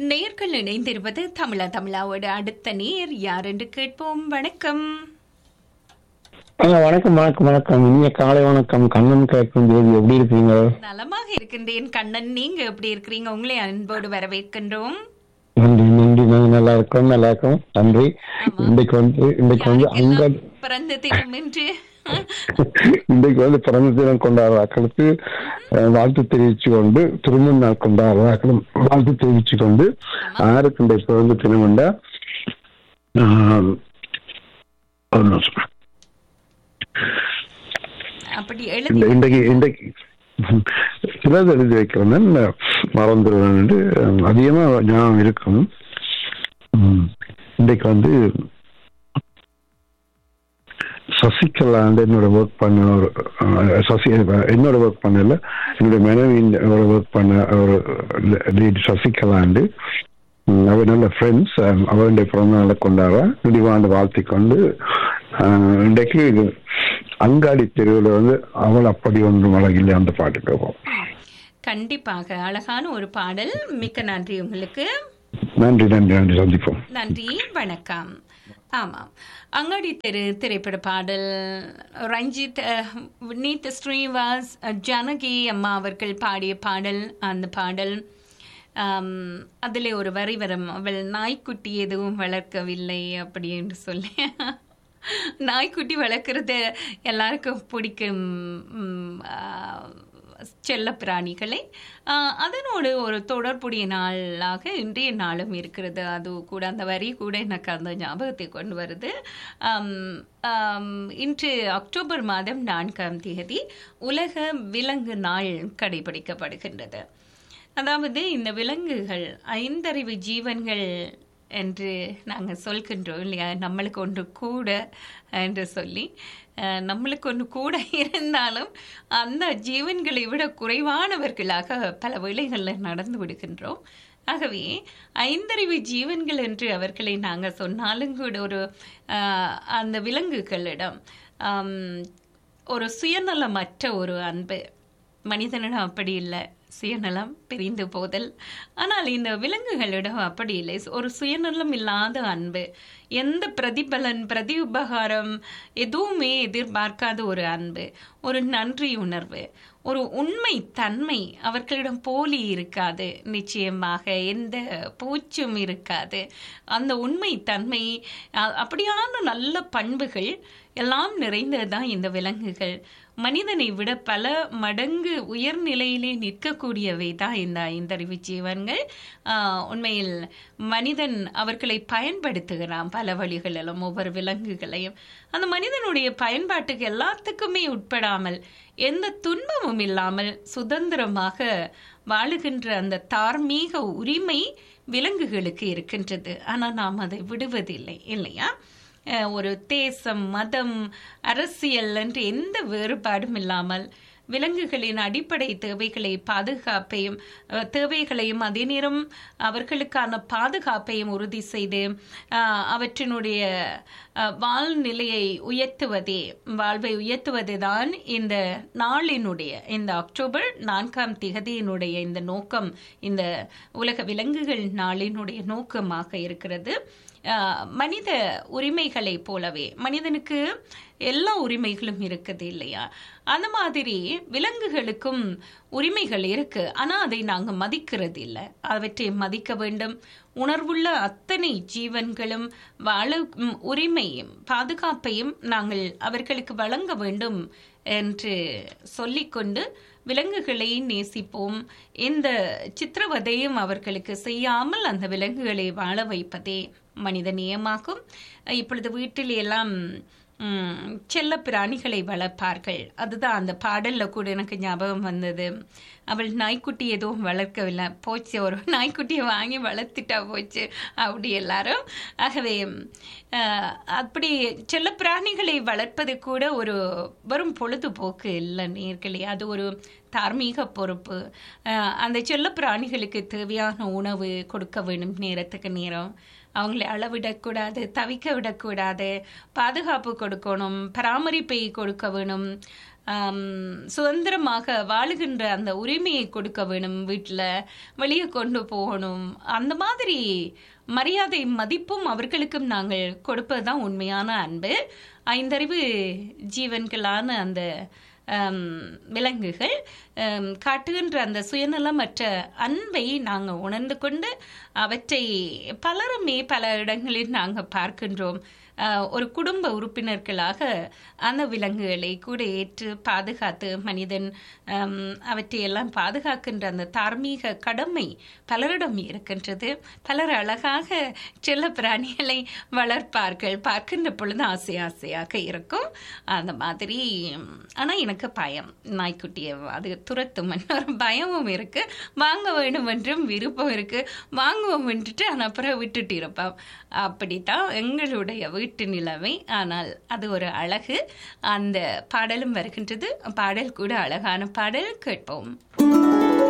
நேர்கள் இணைந்திருப்பது தமிழா தமிழாவோட அடுத்த நேர் யார் என்று கேட்போம் வணக்கம் ஆ வணக்கம் வணக்கம் வணக்கம் இனிய காலை வணக்கம் கண்ணன் கேட்கும் ஜோதி எப்படி இருக்கீங்க நலமாக இருக்கின்றேன் கண்ணன் நீங்க எப்படி இருக்கிறீங்க உங்களை அன்போடு வரவேற்கின்றோம் நன்றி நன்றி நாங்க நல்லா இருக்கோம் நல்லா இருக்கோம் நன்றி ஆமா. இன்றைக்கு வந்து இன்றைக்கு வந்து அங்க யாருக்கெல்லாம் பிறந்த தினம் என்று இன்றைக்கு வந்து பிறந்த தினம் கொண்டாடுறாக்களுக்கு அஹ், வாழ்த்து தெரிவிச்சு கொண்டு திருமண நாள் கொண்டாடுறாக்களும் வாழ்த்து தெரிவிச்சு கொண்டு யாருக்கு இன்றைக்கு பிறந்த தினம் உண்டா ஆஹ், ஒரு நிமிஷம். அப்படி இந்த எழுதி இன்றைக்கு இன்றைக்கு சிலது எழுதி வைக்கிறேன் மறந்துடுவேன் என்று அதிகமா ஞாபகம் இருக்கும் ம். இன்றைக்கு வந்து சசிகலா என்னோட ஒர்க் பண்ண ஒரு அஹ், சசி என்னோட ஒர்க் பண்ணல என்னுடைய மனைவியோட ஒர்க் பண்ண ஒரு லீட் சசிகலாண்டு ம், அவர் நல்ல ஃப்ரெண்ட்ஸ் அவருடைய பிறந்த நாளை கொண்டாடுறா இடிவாண்டு வாழ்த்தி கொண்டு அஹ், இன்றைக்கு இது அங்காடி தெருவில் வந்து அவள் அப்படி ஒன்றும் அழகில்லை அந்த பாட்டு கேட்போம் கண்டிப்பாக அழகான ஒரு பாடல் மிக்க நன்றி உங்களுக்கு நன்றி நன்றி நன்றி சந்திப்போம் நன்றி வணக்கம் ஆமாம் அங்காடி தெரு திரைப்பட பாடல் ரஞ்சித் அஹ், நீத் ஸ்ரீவாஸ் அஹ், ஜானகி அம்மா அவர்கள் பாடிய பாடல் அந்த பாடல் ஆம், அதிலே ஒரு வரி வரும் அவள் நாய்க்குட்டி எதுவும் வளர்க்கவில்லை அப்படி என்று சொல்லி நாய்க்குட்டி வளர்க்குறது எல்லாருக்கும் பிடிக்கும் ம், ஆ, செல்ல பிராணிகளை ஆ, அதனோடு ஒரு தொடர்புடைய நாளாக இன்றைய நாளும் இருக்கிறது அது கூட அந்த வரி கூட எனக்கு அந்த ஞாபகத்தை கொண்டு வருது ஆம், ஆம், இன்று அக்டோபர் மாதம் நான்காம் தேதி உலக விலங்கு நாள் கடைபிடிக்கப்படுகின்றது அதாவது இந்த விலங்குகள் ஐந்தறிவு ஜீவன்கள் என்று நாங்கள் சொல்கின்றோம் இல்லையா நம்மளுக்கு ஒன்று கூட என்று சொல்லி அஹ், நம்மளுக்கு ஒன்று கூட இருந்தாலும் அந்த ஜீவன்களை விட குறைவானவர்களாக பல வேளைகளில் நடந்து விடுகின்றோம் ஆகவே ஐந்தறிவு ஜீவன்கள் என்று அவர்களை நாங்கள் சொன்னாலும் கூட ஒரு அஹ், அந்த விலங்குகளிடம் ஆம், ஒரு சுயநலமற்ற ஒரு அன்பு மனிதனிடம் அப்படி இல்லை சுயநலம் பிரிந்து போதல் ஆனால் இந்த விலங்குகளிடம் அப்படி இல்லை ஒரு சுயநலம் இல்லாத அன்பு எந்த பிரதிபலன் பிரதி உபகாரம் எதுவுமே எதிர்பார்க்காத ஒரு அன்பு ஒரு நன்றி உணர்வு ஒரு உண்மை தன்மை அவர்களிடம் போலி இருக்காது நிச்சயமாக எந்த பூச்சும் இருக்காது அந்த உண்மை தன்மை அ- அப்படியான நல்ல பண்புகள் எல்லாம் நிறைந்ததுதான் இந்த விலங்குகள் மனிதனை விட பல மடங்கு உயர்நிலையிலே நிற்கக்கூடியவை தான் இந்த ஐந்தறிவு ஜீவன்கள் ஆஹ், உண்மையில் மனிதன் அவர்களை பயன்படுத்துகிறான் பல வழிகளிலும் ஒவ்வொரு விலங்குகளையும் அந்த மனிதனுடைய பயன்பாட்டுக்கு எல்லாத்துக்குமே உட்படாமல் எந்த துன்பமும் இல்லாமல் சுதந்திரமாக வாழுகின்ற அந்த தார்மீக உரிமை விலங்குகளுக்கு இருக்கின்றது ஆனால் நாம் அதை விடுவதில்லை இல்லையா அஹ் ஒரு தேசம் மதம் அரசியல் என்று எந்த வேறுபாடும் இல்லாமல் விலங்குகளின் அடிப்படை தேவைகளை பாதுகாப்பையும் அஹ், தேவைகளையும் அதே நேரம் அவர்களுக்கான பாதுகாப்பையும் உறுதி செய்து அஹ், அவற்றினுடைய அஹ், வாழ்நிலையை உயர்த்துவதே வாழ்வை உயர்த்துவதே தான் இந்த நாளினுடைய இந்த அக்டோபர் நான்காம் திகதியினுடைய இந்த நோக்கம் இந்த உலக விலங்குகள் நாளினுடைய நோக்கமாக இருக்கிறது ஆஹ் மனித உரிமைகளை போலவே மனிதனுக்கு எல்லா உரிமைகளும் இருக்குது இல்லையா அந்த மாதிரி விலங்குகளுக்கும் உரிமைகள் இருக்கு ஆனா அதை நாங்க மதிக்கிறது இல்லை அவற்றை மதிக்க வேண்டும் உணர்வுள்ள அத்தனை ஜீவன்களும் வாழும் உரிமையும் பாதுகாப்பையும் நாங்கள் அவர்களுக்கு வழங்க வேண்டும் என்று சொல்லிக்கொண்டு விலங்குகளை நேசிப்போம் இந்த சித்திரவதையும் அவர்களுக்கு செய்யாமல் அந்த விலங்குகளை வாழ வைப்பதே மனித நியமாகும் இப்பொழுது வீட்டில் எல்லாம் ம், செல்ல பிராணிகளை வளர்ப்பார்கள் அதுதான் அந்த பாடல்ல கூட எனக்கு ஞாபகம் வந்தது அவள் நாய்க்குட்டி எதுவும் வளர்க்கவில்லை போச்சு ஒரு நாய்க்குட்டியை வாங்கி வளர்த்துட்டா போச்சு அப்படி எல்லாரும் ஆகவே அஹ், அப்படி செல்ல பிராணிகளை வளர்ப்பது கூட ஒரு வெறும் பொழுதுபோக்கு இல்லை நேர்களே அது ஒரு தார்மீக பொறுப்பு அஹ், அந்த செல்ல பிராணிகளுக்கு தேவையான உணவு கொடுக்க வேண்டும் நேரத்துக்கு நேரம் அவங்களை அளவிடக்கூடாது தவிக்க விடக்கூடாது பாதுகாப்பு கொடுக்கணும் பராமரிப்பை கொடுக்க வேணும் ஆம், சுதந்திரமாக வாழுகின்ற அந்த உரிமையை கொடுக்க வேணும் வீட்டில் வெளியே கொண்டு போகணும் அந்த மாதிரி மரியாதை மதிப்பும் அவர்களுக்கும் நாங்கள் கொடுப்பது தான் உண்மையான அன்பு ஐந்தறிவு ஜீவன்களான அந்த ஆம், விலங்குகள் ஆம், காட்டுகின்ற அந்த சுயநலமற்ற அன்பை நாங்கள் உணர்ந்து கொண்டு அவற்றை பலருமே பல இடங்களில் நாங்கள் பார்க்கின்றோம் ஆஹ், ஒரு குடும்ப உறுப்பினர்களாக அந்த விலங்குகளை கூட ஏற்று பாதுகாத்து மனிதன் ஆம், அவற்றையெல்லாம் பாதுகாக்கின்ற அந்த தார்மீக கடமை பலரிடம் இருக்கின்றது பலர் அழகாக செல்ல பிராணிகளை வளர்ப்பார்கள் பார்க்கின்ற பொழுது ஆசை ஆசையாக இருக்கும் அந்த மாதிரி ஆனால் எனக்கு பயம் நாய்க்குட்டியை அது துரத்தும் ஒரு பயமும் இருக்கு வாங்க வேண்டும் என்றும் விருப்பம் இருக்கு வாங்குவோம் விட்டுட்டு ஆனால் அப்புறம் விட்டுட்டு இருப்போம் அப்படித்தான் எங்களுடைய வீட்டு நிலைமை ஆனால் அது ஒரு அழகு அந்த பாடலும் வருகின்றது பாடல் கூட அழகான பாடல் கேட்போம்